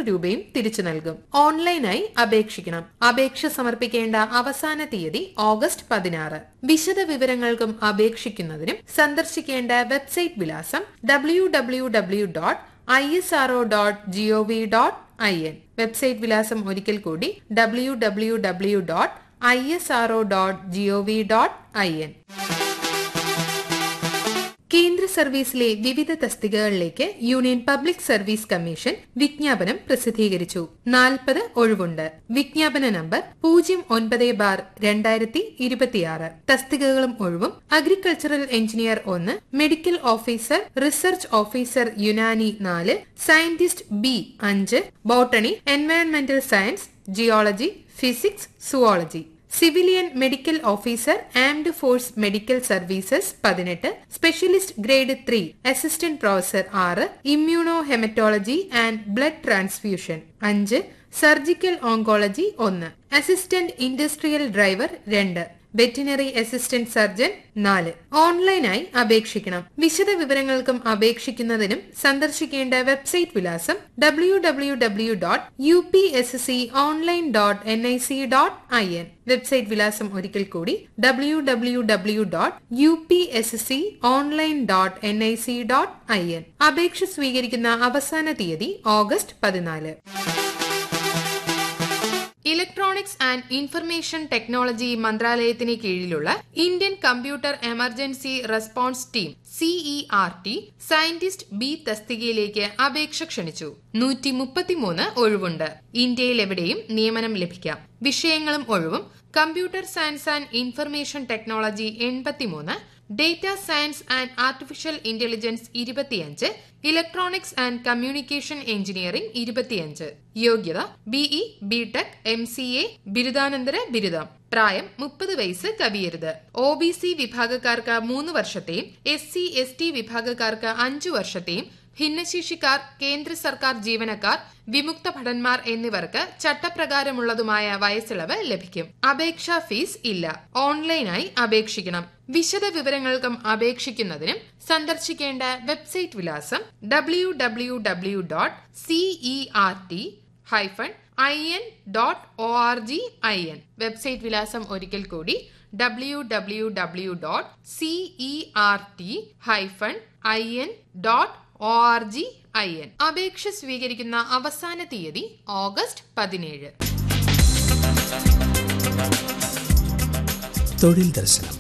രൂപയും തിരിച്ചു നൽകും ഓൺലൈനായി അപേക്ഷിക്കണം അപേക്ഷ സമർപ്പിക്കേണ്ട അവസാന തീയതി ഓഗസ്റ്റ് പതിനാറ് വിശദ വിവരങ്ങൾക്കും അപേക്ഷിക്കുന്നതിനും സന്ദർശിക്കേണ്ട വെബ്സൈറ്റ് വിലാസം W W W dot I S R O dot G O V dot I N website വിലാസം ഒരിക്കൽ കൂടി W W W dot I S R O dot G O V dot I N കേന്ദ്ര സർവീസിലെ വിവിധ തസ്തികകളിലേക്ക് Union Public Service Commission വിജ്ഞാപനം പ്രസിദ്ധീകരിച്ചു നാൽപ്പത് ഒഴിവുണ്ട് വിജ്ഞാപന നമ്പർ പൂജ്യം ഒൻപത് ബാർ രണ്ടായിരത്തി ഇരുപത്തിയാറ് തസ്തികകളും ഒഴിവും അഗ്രികൾച്ചറൽ എഞ്ചിനീയർ ഒന്ന് medical officer research officer Unani നാല് സയന്റിസ്റ്റ് ബി അഞ്ച് ബോട്ടണി എൻവയോൺമെന്റൽ science geology physics zoology civilian medical officer armed force medical services പതിനെട്ട് specialist grade three assistant professor ആറ് immuno haematology and blood transfusion അഞ്ച് സർജിക്കൽ ഓങ്കോളജി ഒന്ന് assistant industrial driver രണ്ട് veterinary assistant surgeon നാല് ഓൺലൈനായി അപേക്ഷിക്കണം വിശദ വിവരങ്ങൾക്കും അപേക്ഷിക്കുന്നതിനും സന്ദർശിക്കേണ്ട വെബ്സൈറ്റ് വിലാസം W W W dot U P S C online dot N I C dot I N website വിലാസം ഒരിക്കൽ കൂടി W W W dot U P S C online dot N I C dot I N അപേക്ഷ സ്വീകരിക്കുന്ന അവസാന തീയതി August പതിനാല് electronics and information technology മന്ത്രാലയത്തിന് കീഴിലുള്ള Indian computer emergency response team C E R T scientist B തസ്തികയിലേക്ക് അപേക്ഷ ക്ഷണിച്ചു നൂറ്റി മുപ്പത്തിമൂന്ന് ഒഴിവുണ്ട് ഇന്ത്യയിൽ എവിടെയും നിയമനം ലഭിക്കാം വിഷയങ്ങളും ഒഴിവും computer science and information technology എൺപത്തിമൂന്ന് data science and artificial intelligence ഇരുപത്തിയഞ്ച് ഇലക്ട്രോണിക്സ് ആൻഡ് കമ്മ്യൂണിക്കേഷൻ എഞ്ചിനീയറിംഗ് ഇരുപത്തിയഞ്ച് യോഗ്യത B E B Tech M C A ബിരുദാനന്തര ബിരുദം പ്രായം മുപ്പത് വയസ്സ് കവിയരുത് ഒ ബി സി വിഭാഗക്കാർക്ക് മൂന്ന് വർഷത്തെയും എസ് സി എസ് ടി വിഭാഗക്കാർക്ക് അഞ്ചു വർഷത്തെയും ഭിന്നശേഷിക്കാർ കേന്ദ്ര സർക്കാർ ജീവനക്കാർ വിമുക്ത ഭടന്മാർ എന്നിവർക്ക് ചട്ടപ്രകാരമുള്ളതുമായ വയസ്സിളവ് ലഭിക്കും അപേക്ഷാ ഫീസ് ഇല്ല ഓൺലൈനായി അപേക്ഷിക്കണം വിശദ വിവരങ്ങൾക്കും അപേക്ഷിക്കുന്നതിനും സന്ദർശിക്കേണ്ട വെബ്സൈറ്റ് വിലാസം W W W dot C E R T hyphen I N dot O R G I N website വിലാസം ഒരിക്കൽ കൂടി W W W dot C E R T hyphen I N dot O R G I N അപേക്ഷ സ്വീകരിക്കുന്ന അവസാന തീയതി August പതിനേഴ് തൊഴിൽ ദർശനം